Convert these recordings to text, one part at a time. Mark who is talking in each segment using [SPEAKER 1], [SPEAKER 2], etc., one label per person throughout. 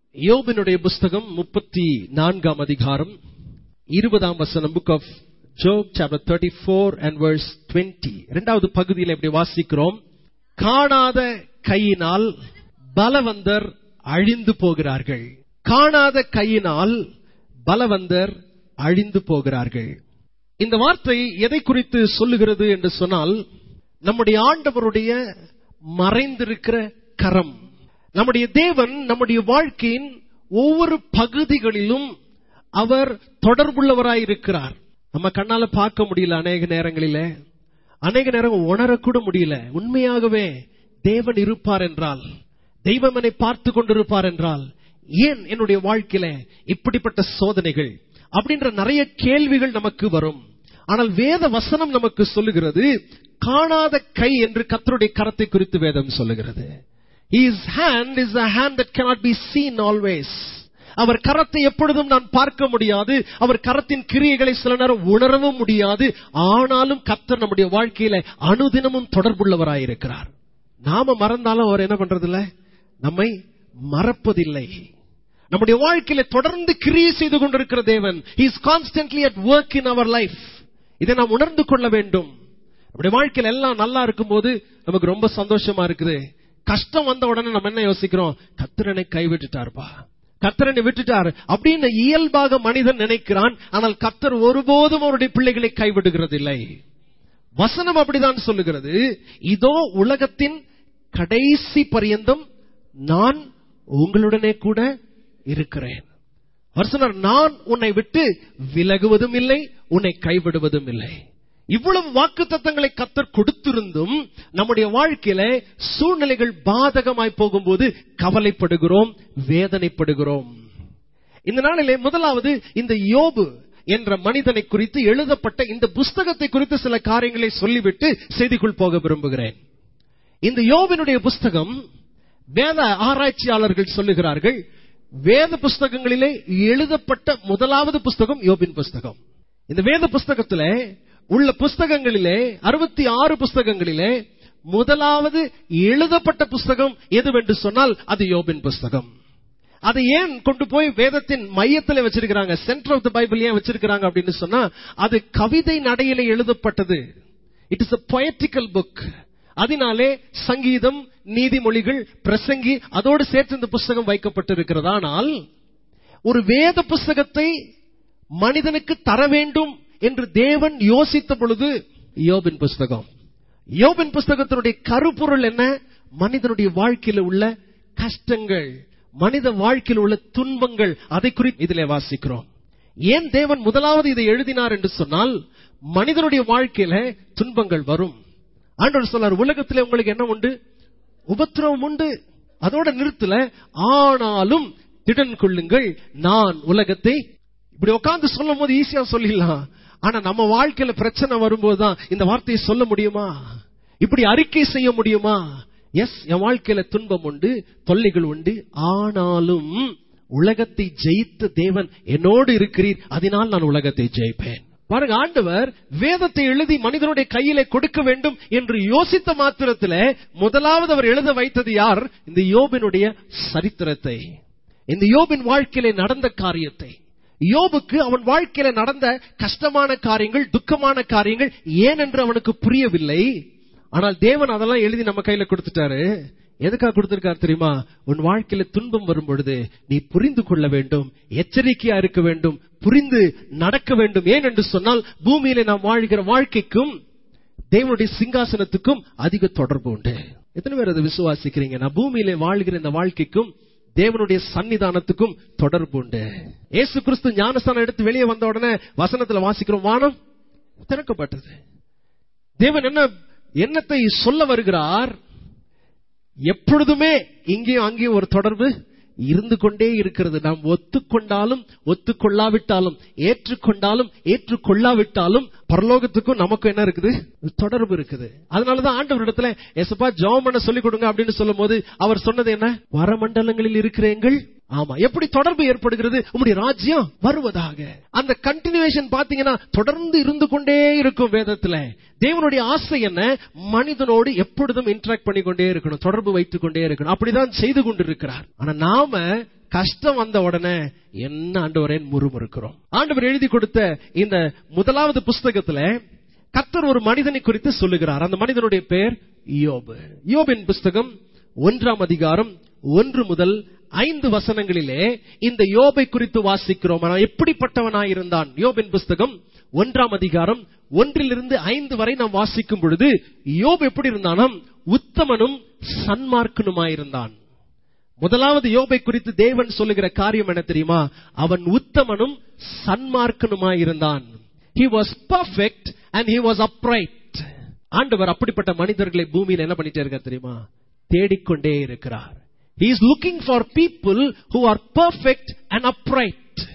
[SPEAKER 1] யோபினுடைய புஸ்தகம் முப்பத்தி நான்காம் அதிகாரம் இருபதாம் வசனம் book of Job chapter thirty four and verse twenty இரண்டாவது பகுதியில் இப்படி வாசிக்கிறோம் காணாத கையினால் பலவந்தர் அழிந்து போகிறார்கள் காணாத கையினால் பலவந்தர் அழிந்து போகிறார்கள் இந்த வார்த்தை எதை குறித்து சொல்லுகிறது என்று சொன்னால் நம்முடைய ஆண்டவருடைய மறைந்திருக்கிற கரம் நம்முடைய தேவன் நம்முடைய வாழ்க்கையின் ஒவ்வொரு பகுதிகளிலும் அவர் தொடர்புள்ளவராயிருக்கிறார் நம்ம கண்ணால பார்க்க முடியல அநேக நேரங்களில அநேக நேரம் உணரக்கூட முடியல உண்மையாகவே தேவன் இருப்பார் என்றால் தெய்வம் என்னை பார்த்து கொண்டிருப்பார் என்றால் ஏன் என்னுடைய வாழ்க்கையில இப்படிப்பட்ட சோதனைகள் அப்படின்ற நிறைய கேள்விகள் நமக்கு வரும் ஆனால் வேத வசனம் நமக்கு சொல்லுகிறது காணாத கை என்று கத்தருடைய கரத்தை குறித்து வேதம் சொல்லுகிறது His hand is a hand that cannot be seen always. அவர் கரத்தை எப்பொழுதும் நான் பார்க்க முடியாது அவர் கரத்தின் கிரியைகளை சில நேரம் உணரவும் முடியாது ஆனாலும் கத்தர் நம்முடைய வாழ்க்கையில அனுதினமும் தொடர்புள்ளவராயிருக்கிறார் நாம மறந்தாலும் அவர் என்ன பண்றதில்ல நம்மை மறப்பதில்லை நம்முடைய வாழ்க்கையில தொடர்ந்து கிரியை செய்து கொண்டிருக்கிற தேவன் is constantly at work in our life இதை நாம் உணர்ந்து கொள்ள வேண்டும் நம்முடைய வாழ்க்கையில எல்லாம் நல்லா இருக்கும்போது நமக்கு ரொம்ப சந்தோஷமா இருக்குது கஷ்டம் வந்த உடனே நம்ம என்ன யோசிக்கிறோம் கத்திரனை கைவிட்டுட்டாருப்பா கத்தரனை விட்டுட்டார் அப்படின்னு இயல்பாக மனிதன் நினைக்கிறான் ஆனால் கத்தர் ஒருபோதும் அவருடைய பிள்ளைகளை கைவிடுகிறது இல்லை வசனம் அப்படிதான் சொல்லுகிறது இதோ உலகத்தின் கடைசி பரியந்தம் நான் உங்களுடனே கூட இருக்கிறேன் வருஷனர் நான் உன்னை விட்டு விலகுவதும் இல்லை உன்னை கைவிடுவதும் இல்லை இவ்வளவு வாக்கு தத்தங்களை கத்தர் கொடுத்திருந்தும் நம்முடைய வாழ்க்கையில சூழ்நிலைகள் பாதகமாய் போகும்போது கவலைப்படுகிறோம் வேதனைப்படுகிறோம் இந்த நாளிலே முதலாவது இந்த யோபு என்ற மனிதனை குறித்து எழுதப்பட்ட இந்த புஸ்தகத்தை குறித்து சில காரியங்களை சொல்லிவிட்டு செய்திக்குள் போக விரும்புகிறேன் இந்த யோபினுடைய புஸ்தகம் வேத ஆராய்ச்சியாளர்கள் சொல்லுகிறார்கள் வேத புஸ்தகங்களிலே எழுதப்பட்ட முதலாவது புஸ்தகம் யோபின் புஸ்தகம் இந்த வேத புஸ்தகத்துல உள்ள புஸ்தகங்களிலே அறுபத்தி ஆறு புஸ்தகங்களிலே முதலாவது எழுதப்பட்ட புஸ்தகம் எதுவென்று சொன்னால் அது யோபின் புஸ்தகம் அதை ஏன் கொண்டு போய் வேதத்தின் மையத்தில் வச்சிருக்கிறாங்க சென்டர் ஆஃப் த பைபிள் ஏன் வச்சிருக்கிறாங்க அப்படின்னு சொன்னா அது கவிதை நடையில எழுதப்பட்டது it is a poetical book அதனாலே சங்கீதம் நீதிமொழிகள் பிரசங்கி அதோடு சேர்த்து இந்த புஸ்தகம் வைக்கப்பட்டிருக்கிறது ஆனால் ஒரு வேத புஸ்தகத்தை மனிதனுக்கு தர வேண்டும் என்று தேவன் யோசித்த பொழுது யோபின் புஸ்தகம் யோபின் புஸ்தகத்தினுடைய கருப்பொருள் என்ன மனிதனுடைய வாழ்க்கையில் உள்ள கஷ்டங்கள் மனித வாழ்க்கையில் உள்ள துன்பங்கள் அதை குறித்து இதிலே வாசிக்கிறோம் ஏன் தேவன் முதலாவது இதை எழுதினார் என்று சொன்னால் மனிதனுடைய வாழ்க்கையில துன்பங்கள் வரும் ஆண்டவர் சொன்னார் உலகத்திலே உங்களுக்கு என்ன உண்டு உபத்திரவம் உண்டு அதோட நிறுத்தல ஆனாலும் திடன் கொள்ளுங்கள் நான் உலகத்தை இப்படி உட்கார்ந்து சொல்லும் போது ஈஸியா சொல்லிடலாம் ஆனா நம்ம வாழ்க்கையில பிரச்சனை வரும்போதுதான் இந்த வார்த்தையை சொல்ல முடியுமா இப்படி அறிக்கை செய்ய முடியுமா எஸ் என் வாழ்க்கையில துன்பம் உண்டு தொல்லைகள் உண்டு ஆனாலும் உலகத்தை ஜெயித்த தேவன் என்னோடு இருக்கிறீர் அதனால் நான் உலகத்தை ஜெயிப்பேன் பாருங்க ஆண்டவர் வேதத்தை எழுதி மனிதனுடைய கையில கொடுக்க வேண்டும் என்று யோசித்த மாத்திரத்துல முதலாவது அவர் எழுத வைத்தது யார் இந்த யோபினுடைய சரித்திரத்தை இந்த யோபின் வாழ்க்கையில நடந்த காரியத்தை யோபுக்கு அவன் வாழ்க்கையில நடந்த கஷ்டமான காரியங்கள் துக்கமான காரியங்கள் ஏன் என்று அவனுக்கு புரியவில்லை ஆனால் தேவன் அதெல்லாம் எழுதி நம்ம கையில கொடுத்துட்டாரு எதுக்காக கொடுத்திருக்காரு தெரியுமா உன் வாழ்க்கையில துன்பம் வரும் பொழுது நீ புரிந்து கொள்ள வேண்டும் எச்சரிக்கையா இருக்க வேண்டும் புரிந்து நடக்க வேண்டும் ஏன் என்று சொன்னால் பூமியில நாம் வாழ்கிற வாழ்க்கைக்கும் தேவனுடைய சிங்காசனத்துக்கும் அதிக தொடர்பு உண்டு எத்தனை பேர் அதை விசுவாசிக்கிறீங்க நான் பூமியில வாழ்கிற இந்த வாழ்க்கைக்கும் தேவனுடைய சன்னிதானத்துக்கும் தொடர்பு உண்டு ஏசு கிறிஸ்து ஞானஸ்தானம் எடுத்து வெளியே வந்த உடனே வசனத்துல வாசிக்கிறோம் வானம் திறக்கப்பட்டது தேவன் என்ன என்னத்தை சொல்ல வருகிறார் எப்பொழுதுமே இங்கேயும் அங்கேயும் ஒரு தொடர்பு இருந்து கொண்டே இருக்கிறது நாம் ஒத்துக்கொண்டாலும் ஒத்துக்கொள்ளாவிட்டாலும் ஏற்றுக்கொண்டாலும் ஏற்றுக்கொள்ளாவிட்டாலும் பரலோகத்துக்கும் நமக்கும் என்ன இருக்குது தொடர்பு இருக்குது அதனாலதான் ஆண்டவர் எசப்பா ஜோம் பண்ண சொல்லிக் கொடுங்க அப்படின்னு சொல்லும் போது அவர் சொன்னது என்ன வரமண்டலங்களில் இருக்கிற எங்கள் ஆமா எப்படி தொடர்பு ஏற்படுகிறது உம்முடைய ராஜ்யம் வருவதாக அந்த கண்டினியூஷன் பாத்தீங்கன்னா தொடர்ந்து இருந்து கொண்டே இருக்கும் வேதத்துல தேவனுடைய ஆசை என்ன மனிதனோடு எப்பொழுதும் இன்டராக்ட் பண்ணி கொண்டே இருக்கணும் தொடர்பு வைத்துக் கொண்டே இருக்கணும் அப்படிதான் செய்து கொண்டிருக்கிறார் ஆனா நாம கஷ்டம் வந்த உடனே என்ன ஆண்டவரேன் முறுமுறுக்கிறோம் ஆண்டவர் எழுதி கொடுத்த இந்த முதலாவது புஸ்தகத்துல கர்த்தர் ஒரு மனிதனை குறித்து சொல்லுகிறார் அந்த மனிதனுடைய பெயர் யோபு யோபின் புஸ்தகம் ஒன்றாம் அதிகாரம் ஒன்று முதல் ஐந்து வசனங்களிலே இந்த யோபை குறித்து வாசிக்கிறோம் ஆனால் எப்படிப்பட்டவனாயிருந்தான் யோபின் புஸ்தகம் ஒன்றாம் அதிகாரம் ஒன்றிலிருந்து ஐந்து வரை நாம் வாசிக்கும் பொழுது யோப் எப்படி இருந்தானாம் உத்தமனும் சன்மார்க்கனுமாயிருந்தான் முதலாவது யோபை குறித்து தேவன் சொல்லுகிற காரியம் என்ன தெரியுமா அவன் உத்தமனும் சன்மார்க்கனுமாயிருந்தான் he was perfect and he was upright ஆண்டவர் அப்படிப்பட்ட மனிதர்களை பூமியில் என்ன பண்ணிட்டே இருக்கார் தெரியுமா தேடிக்கொண்டே இருக்கிறார் he is looking for people who are perfect and upright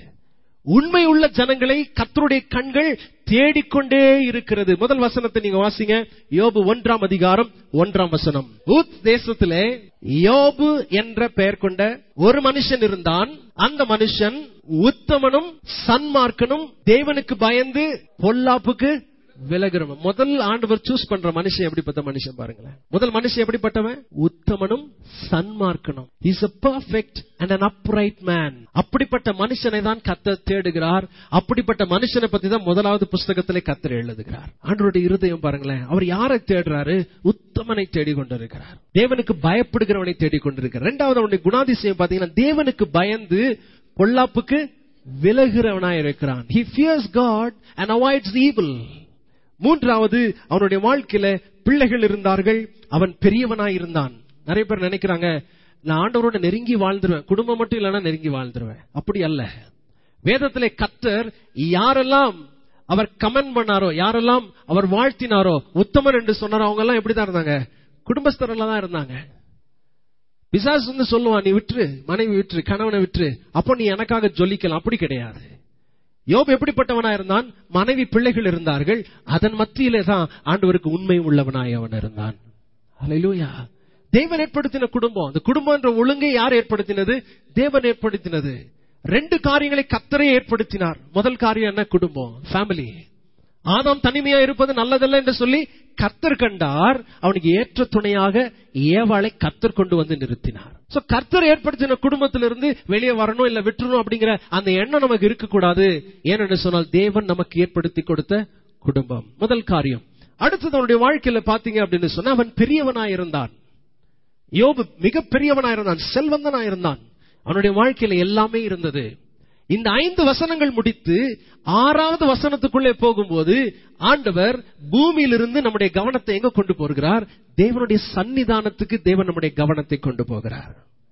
[SPEAKER 1] உண்மை உள்ள ஜனங்களை கர்த்தருடைய கண்கள் தேடிக்கொண்டே இருக்கிறது முதல் வசனத்தை நீங்க வாசிங்க யோபு ஒன்றாம் அதிகாரம் ஒன்றாம் வசனம் ஊத் தேசத்திலே யோபு என்ற பெயர் கொண்ட ஒரு மனுஷன் இருந்தான் அந்த மனுஷன் உத்தமனும் சன்மார்க்கனும் தேவனுக்கு பயந்து பொல்லாப்புக்கு விலகிறவன் முதல் ஆண்டவர் சூஸ் பண்ற மனுஷன் எப்படிப்பட்ட மனுஷன் பாருங்களேன் முதல் மனுஷன் எப்படிப்பட்டவன் உத்தமனும் சன்மார்க்கனும் is a perfect and an upright man அப்படிப்பட்ட மனுஷனை தான் கத்தர் தேடுகிறார் அப்படிப்பட்ட மனுஷனை பத்தி தான் முதலாவது புஸ்தகத்திலே கத்தர் எழுதுகிறார் ஆண்டவருடைய இருதயம் பாருங்களேன் அவர் யாரை தேடுறாரு உத்தமனை தேடிக் கொண்டிருக்கிறார் தேவனுக்கு பயப்படுகிறவனை தேடிக் கொண்டிருக்கிறார் இரண்டாவது அவனுடைய குணாதிசயம் பாத்தீங்கன்னா தேவனுக்கு பயந்து பொல்லாப்புக்கு விலகிறவனாய் இருக்கிறான் he fears god and avoids evil மூன்றாவது அவனுடைய வாழ்க்கையில பிள்ளைகள் இருந்தார்கள் அவன் பெரியவனாய் இருந்தான் நிறைய பேர் நினைக்கிறாங்க நான் ஆண்டவரோட நெருங்கி வாழ்ந்துருவேன் குடும்பம் மட்டும் இல்லைன்னா நெருங்கி வாழ்ந்துருவேன் அப்படி அல்ல வேதத்திலே கத்தர் யாரெல்லாம் அவர் கமெண்ட் பண்ணாரோ யாரெல்லாம் அவர் வாழ்த்தினாரோ உத்தமன் என்று சொன்னாரோ அவங்க எல்லாம் எப்படிதான் இருந்தாங்க குடும்பஸ்தரில் தான் இருந்தாங்க பிசாசு வந்து சொல்லுவான் நீ விட்டுரு மனைவி விட்டுரு கணவனை விட்டுரு அப்போ நீ எனக்காக ஜொலிக்கலாம் அப்படி கிடையாது யோப் எப்படிப்பட்டவனா இருந்தான் மனைவி பிள்ளைகள் இருந்தார்கள் அதன் மத்தியிலே தான் ஆண்டவருக்கு உண்மை உள்ளவனாய் அவன் இருந்தான் அல்லேலூயா தேவன் ஏற்படுத்தின குடும்பம் அந்த குடும்பம் என்ற ஒழுங்கை யார் ஏற்படுத்தினது தேவன் ஏற்படுத்தினது ரெண்டு காரியங்களை கத்தரை ஏற்படுத்தினார் முதல் காரியம் என்ன குடும்பம் ஃபேமிலி ஆதாம் தனிமையா இருப்பது நல்லதல்ல என்று சொல்லி கர்த்தர் கண்டார் அவனுக்கு ஏற்ற துணையாக ஏவாளை கர்த்தர் கொண்டு வந்து நிறுத்தினார் சோ கர்த்தர் ஏற்படுத்தின குடும்பத்திலிருந்து வெளியே வரணும் இல்ல விட்டுறணும் அப்படிங்கிற அந்த எண்ணம் நமக்கு இருக்கக்கூடாது ஏனென்று சொன்னால் தேவன் நமக்கு ஏற்படுத்தி கொடுத்த குடும்பம் முதல் காரியம் அடுத்தது அவனுடைய வாழ்க்கையில பாத்தீங்க அப்படின்னு சொன்னா அவன் பெரியவனாயிருந்தான் யோபு மிக பெரியவனாயிருந்தான் செல்வந்தனாயிருந்தான் அவனுடைய வாழ்க்கையில எல்லாமே இருந்தது இந்த ஐந்து வசனங்கள் முடித்து ஆறாவது வசனத்துக்குள்ளே போகும்போது ஆண்டவர் பூமியிலிருந்து நம்முடைய கவனத்தை எங்க கொண்டு போகிறார் தேவனுடைய சன்னிதானத்துக்கு தேவன் நம்முடைய கவனத்தை கொண்டு போகிறார்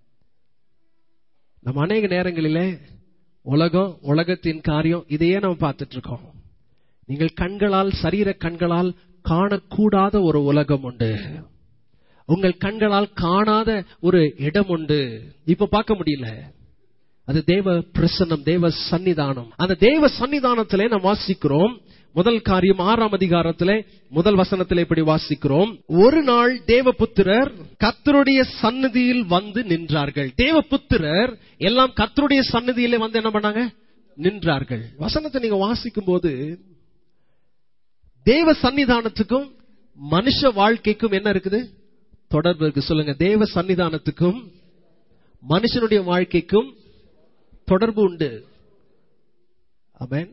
[SPEAKER 1] நம்ம அநேக நேரங்களிலே உலகம் உலகத்தின் காரியம் இதையே நம்ம பார்த்துட்டு இருக்கோம் நீங்கள் கண்களால் சரீர கண்களால் காணக்கூடாத ஒரு உலகம் உண்டு உங்கள் கண்களால் காணாத ஒரு இடம் உண்டு இப்ப பார்க்க முடியல அது தேவ பிரசன்னம் தேவ சன்னிதானம் அந்த தேவ சன்னிதானத்திலே நாம் வாசிக்கிறோம் முதல் காரியம் ஆறாம் அதிகாரத்திலே முதல் வசனத்திலே இப்படி வாசிக்கிறோம் ஒரு நாள் தேவபுத்திரர் கத்தருடைய சன்னதியில் வந்து நின்றார்கள் தேவபுத்திரர் எல்லாம் கத்தருடைய சன்னதியிலே வந்து என்ன பண்ணாங்க நின்றார்கள் வசனத்தை நீங்க வாசிக்கும் போது தேவ சன்னிதானத்துக்கும் மனுஷ வாழ்க்கைக்கும் என்ன இருக்குது தொடர்பு இருக்கு சொல்லுங்க தேவ சன்னிதானத்துக்கும் மனுஷனுடைய வாழ்க்கைக்கும் தொடர்பு உண்டு அமேன்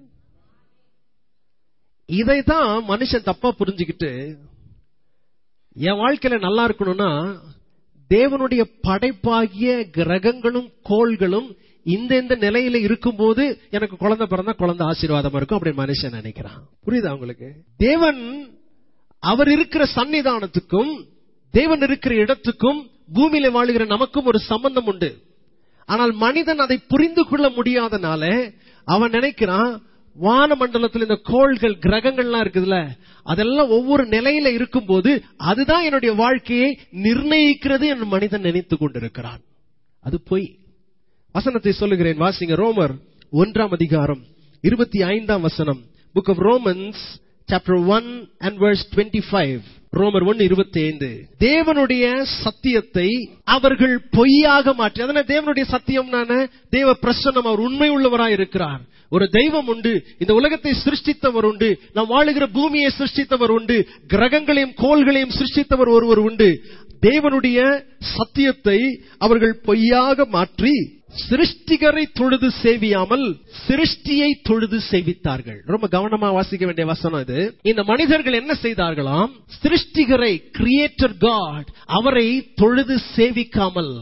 [SPEAKER 1] இதைதான் மனுஷன் தப்பா புரிஞ்சுக்கிட்டு என் வாழ்க்கையில நல்லா இருக்கணும்னா தேவனுடைய படைப்பாகிய கிரகங்களும் கோள்களும் இந்த இந்த நிலையில இருக்கும்போது எனக்கு குழந்தை பிறந்தா குழந்தை ஆசீர்வாதமா இருக்கும் அப்படி மனுஷன் நினைக்கிறான் புரியுதா உங்களுக்கு தேவன் அவர் இருக்கிற சன்னிதானத்துக்கும் தேவன் இருக்கிற இடத்துக்கும் பூமியில வாழுகிற நமக்கும் ஒரு சம்பந்தம் உண்டு ஆனால் மனிதன் அதை புரிந்து கொள்ள முடியாதனால அவன் நினைக்கிறான் வானமண்டலத்தில் இந்த கோள்கள் கிரகங்கள்லாம் இருக்குதுல்ல அதெல்லாம் ஒவ்வொரு நிலையில இருக்கும்போது அதுதான் என்னுடைய வாழ்க்கையை நிர்ணயிக்கிறது என்று மனிதன் நினைத்து கொண்டிருக்கிறான் அது பொய் வசனத்தை சொல்லுகிறேன் வாசிங்க ரோமர் ஒன்றாம் அதிகாரம் இருபத்தி ஐந்தாம் வசனம் book of Romans chapter 1 and verse 25 ரோமர் ஒன்னு இருபத்தி ஐந்து தேவனுடைய சத்தியத்தை அவர்கள் பொய்யாக மாற்றி அதனால தேவனுடைய சத்தியம் தேவ பிரசன்னம் அவர் உண்மை உள்ளவராய் இருக்கிறார் ஒரு தெய்வம் உண்டு இந்த உலகத்தை சிருஷ்டித்தவர் உண்டு நாம் வாழுகிற பூமியை சிருஷ்டித்தவர் உண்டு கிரகங்களையும் கோள்களையும் சிருஷ்டித்தவர் ஒருவர் உண்டு தேவனுடைய சத்தியத்தை அவர்கள் பொய்யாக மாற்றி சிருஷ்டிகரை தொழுது சேவியாமல் சிருஷ்டியை தொழுது சேவித்தார்கள் ரொம்ப கவனமா வாசிக்க வேண்டிய வசனம் இது இந்த மனிதர்கள் என்ன செய்தார்களாம் சிருஷ்டிகரை கிரியேட்டர் காட் அவரை தொழுது சேவிக்காமல்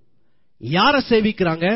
[SPEAKER 1] யார சேவிக்கிறாங்க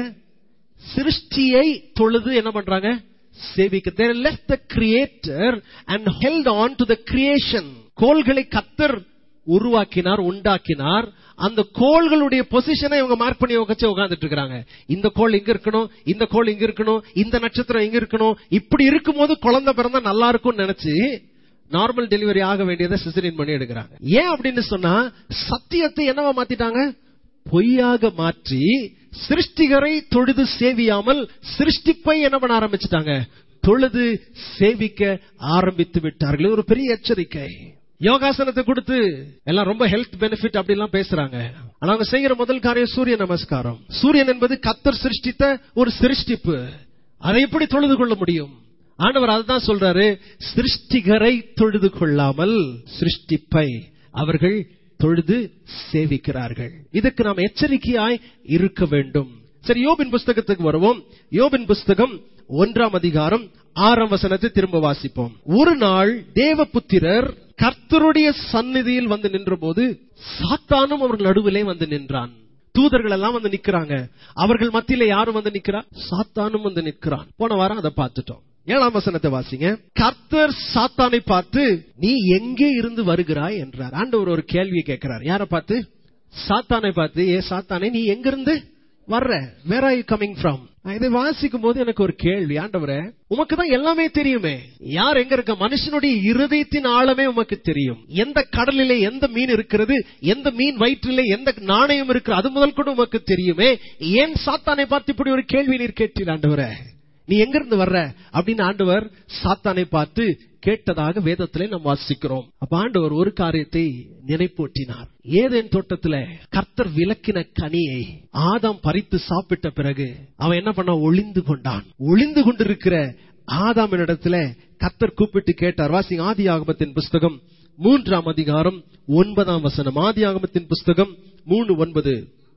[SPEAKER 1] சிருஷ்டியை தொழுது என்ன பண்றாங்க சேவிக்க they left the creator and held on to the creation கோள்களை கத்தர் உருவாக்கினார் உண்டாக்கினார் அந்த கோள்களுடைய பொசிஷனை இவங்க மார்க் பண்ணி வச்சு உட்கார்ந்துட்டு இருக்காங்க இந்த கோள் இங்க இருக்கணும் இந்த கோள் இங்க இருக்கணும் இந்த நட்சத்திரம் இங்க இருக்கணும் இப்படி இருக்கும்போது குழந்தை பிறந்தா நல்லா இருக்கும்னு நினைச்சு நார்மல் டெலிவரி ஆக வேண்டியதை சிசரின் பண்ணி எடுக்கிறாங்க ஏன் அப்படின்னு சொன்னா சத்தியத்தை என்னவா மாத்திட்டாங்க பொய்யாக மாற்றி சிருஷ்டிகரை தொழுது சேவியாமல் சிருஷ்டிப்பை என்ன பண்ண ஆரம்பிச்சிட்டாங்க தொழுது சேவிக்க ஆரம்பித்து விட்டார்கள் இது ஒரு பெரிய எச்சரிக்கை யோகாசனத்தை கொடுத்து எல்லாம் ரொம்ப ஹெல்த் பெனிஃபிட் அப்படி எல்லாம் பேசுறாங்க ஆனா அவங்க செய்யற முதல் காரியம் சூரிய நமஸ்காரம் சூரியன் என்பது கத்தர் சிருஷ்டித்த ஒரு சிருஷ்டிப்பு அதை எப்படி தொழுது கொள்ள முடியும் ஆண்டவர் அதுதான் சொல்றாரு சிருஷ்டிகரை தொழுது கொள்ளாமல் சிருஷ்டிப்பை அவர்கள் தொழுது சேவிக்கிறார்கள் இதுக்கு நாம் எச்சரிக்கையாய் இருக்க வேண்டும் சரி யோபின் புஸ்தகத்துக்கு வருவோம் யோபின் புஸ்தகம் ஒன்றாம் அதிகாரம் ஆறாம் வசனத்தை திரும்ப வாசிப்போம் ஒரு நாள் தேவபுத்திரர் கர்த்தருடைய சந்நிதியில் வந்து நின்ற போது சாத்தானும் அவர்கள் நடுவிலே வந்து நின்றான் தூதர்கள் எல்லாம் வந்து நிக்கிறாங்க அவர்கள் மத்தியில யாரும் வந்து நிக்கிறா சாத்தானும் வந்து நிற்கிறான் போன வாரம் அதை பார்த்துட்டோம் ஏழாம் வசனத்தை வாசிங்க கர்த்தர் சாத்தானை பார்த்து நீ எங்கே இருந்து வருகிறாய் என்றார் ஆண்டவர் ஒரு கேள்வியை கேட்கிறார் யார பார்த்து சாத்தானை பார்த்து ஏ சாத்தானே நீ எங்க இருந்து வர்ற where are you coming from இதை வாசிக்கும் போது எனக்கு ஒரு கேள்வி ஆண்டவரே உமக்கு தான் எல்லாமே தெரியுமே யார் எங்க இருக்க மனுஷனுடைய இருதயத்தின் ஆழமே உமக்கு தெரியும் எந்த கடலிலே எந்த மீன் இருக்கிறது எந்த மீன் வயிற்றிலே எந்த நாணயம் இருக்கு அது முதல் கூட உமக்கு தெரியுமே ஏன் சாத்தானை பார்த்து இப்படி ஒரு கேள்வி நீர் கேட்டீர் ஆண்டவரே நீ எங்க இருந்து வர்ற அப்படின்னு ஆண்டவர் சாத்தானை பார்த்து கேட்டதாக வேதத்திலே நாம் வாசிக்கிறோம் அப்ப ஆண்டவர் ஒரு காரியத்தை நினைப்பூட்டினார் ஏதேன் தோட்டத்துல கர்த்தர் விளக்கின கனியை ஆதாம் பறித்து சாப்பிட்ட பிறகு அவன் என்ன பண்ண ஒளிந்து கொண்டான் ஒளிந்து கொண்டிருக்கிற ஆதாமின் இடத்துல கர்த்தர் கூப்பிட்டு கேட்டார் வாசிங்க ஆதி ஆகமத்தின் புஸ்தகம் மூன்றாம் அதிகாரம் ஒன்பதாம் வசனம் ஆதி ஆகமத்தின் புஸ்தகம் மூணு ஒன்பது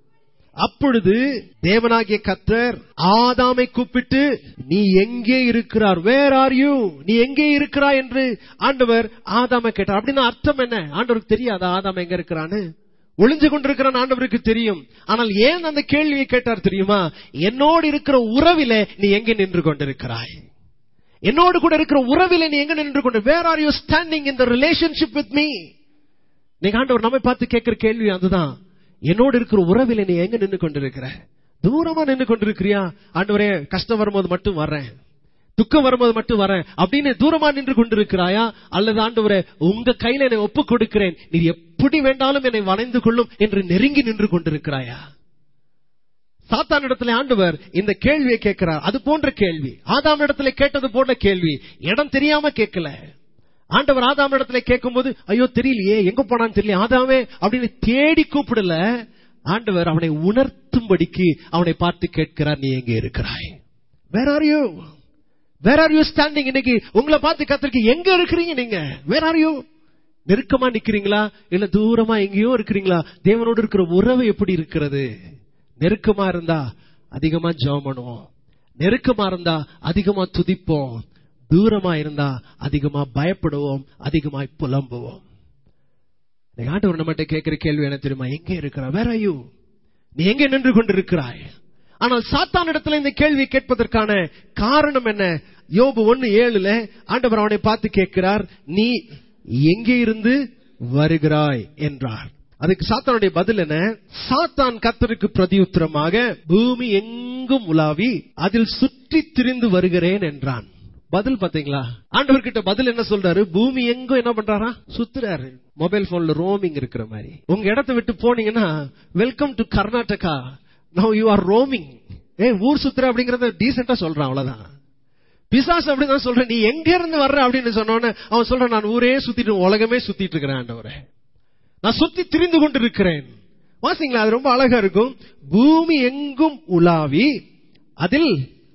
[SPEAKER 1] அப்பொழுது தேவனாகிய கத்தர் ஆதாமை கூப்பிட்டு நீ எங்கே இருக்கிறார் வேர் ஆர் யூ நீ எங்கே இருக்கிறாய் என்று ஆண்டவர் ஆதாமை கேட்டார் அப்படின்னா அர்த்தம் என்ன ஆண்டவருக்கு தெரியாதா ஆதாம் எங்க இருக்கிறான்னு ஒளிஞ்சு கொண்டிருக்கிறான் ஆண்டவருக்கு தெரியும் ஆனால் ஏன் அந்த கேள்வியை கேட்டார் தெரியுமா என்னோடு இருக்கிற உறவில நீ எங்கே நின்று கொண்டிருக்கிறாய் என்னோடு கூட இருக்கிற உறவில நீ எங்க நின்று கொண்டு where are you standing in the relationship with me நீங்க ஆண்டவர் நம்மை பார்த்து கேட்கிற கேள்வி அதுதான் என்னோடு இருக்கிற உறவில் நீ எங்க நின்று கொண்டிருக்கிற தூரமா நின்று கொண்டிருக்கிறியா ஆண்டவரே கஷ்டம் வரும்போது மட்டும் வர்றேன் துக்கம் வரும்போது மட்டும் வரேன் அப்படின்னு தூரமா நின்று கொண்டிருக்கிறாயா அல்லது ஆண்டவரே உங்க கையில என்னை ஒப்பு கொடுக்கிறேன் நீ எப்படி வேண்டாலும் என்னை வளைந்து கொள்ளும் என்று நெருங்கி நின்று கொண்டிருக்கிறாயா சாத்தான் இடத்துல ஆண்டவர் இந்த கேள்வியை கேட்கிறார் அது போன்ற கேள்வி ஆதாம் இடத்துல கேட்டது போன்ற கேள்வி இடம் தெரியாம கேட்கல ஆண்டவர் ஆதாம் இடத்துல கேட்கும் போது ஐயோ தெரியலையே எங்க போனான்னு தெரியல ஆதாமே அப்படின்னு தேடி கூப்பிடல ஆண்டவர் அவனை உணர்த்தும்படிக்கு அவனை பார்த்து கேட்கிறார் நீ எங்க இருக்கிறாய் where are you where are you standing இன்னைக்கு உங்களை பார்த்து கத்திரிக்கு எங்க இருக்கிறீங்க நீங்க வேற ஆர் யூ நெருக்கமா நிக்கிறீங்களா இல்ல தூரமா எங்கேயோ இருக்கிறீங்களா தேவனோடு இருக்கிற உறவு எப்படி இருக்கிறது நெருக்கமா இருந்தா அதிகமா ஜெபம் பண்ணுவோம் நெருக்கமா இருந்தா அதிகமா துதிப்போம் தூரமா இருந்தா அதிகமா பயப்படுவோம் அதிகமாய் புலம்புவோம் ஆண்டவர் நம்மகிட்ட கேட்கிற கேள்வி என்ன தெரியுமா எங்க இருக்கிற வேற ஐயோ நீ எங்க நின்று கொண்டிருக்கிறாய் ஆனால் சாத்தான் இடத்துல இந்த கேள்வி கேட்பதற்கான காரணம் என்ன யோபு ஒன்னு ஏழுல ஆண்டவர் அவனை பார்த்து கேட்கிறார் நீ எங்கே இருந்து வருகிறாய் என்றார் அதுக்கு சாத்தானுடைய பதில் என்ன சாத்தான் கத்தருக்கு பிரதியுத்தரமாக பூமி எங்கும் உலாவி அதில் சுற்றி திரிந்து வருகிறேன் என்றான் பதில் பாத்தீங்களா ஆண்டவர் கிட்ட பதில் என்ன சொல்றாரு பூமி எங்கும் என்ன பண்றாரா சுத்துறாரு மொபைல் போன்ல ரோமிங் இருக்கிற மாதிரி உங்க இடத்தை விட்டு போனீங்கன்னா welcome to Karnataka now you are roaming ஏ ஊர் சுத்துற அப்படிங்கறத டீசெண்டா சொல்றான் அவ்வளவுதான் பிசாசு அப்படிதான் சொல்றேன் நீ எங்க இருந்து வர்ற அப்படின்னு சொன்னோன்னு அவன் சொல்றான் நான் ஊரே சுத்திட்டு உலகமே சுத்திட்டு இருக்கிறேன் ஆண்டவரே நான் சுத்தி திரிந்து கொண்டிருக்கிறேன் வாசிங்களா அது ரொம்ப அழகா இருக்கும் பூமி எங்கும் உலாவி அதில்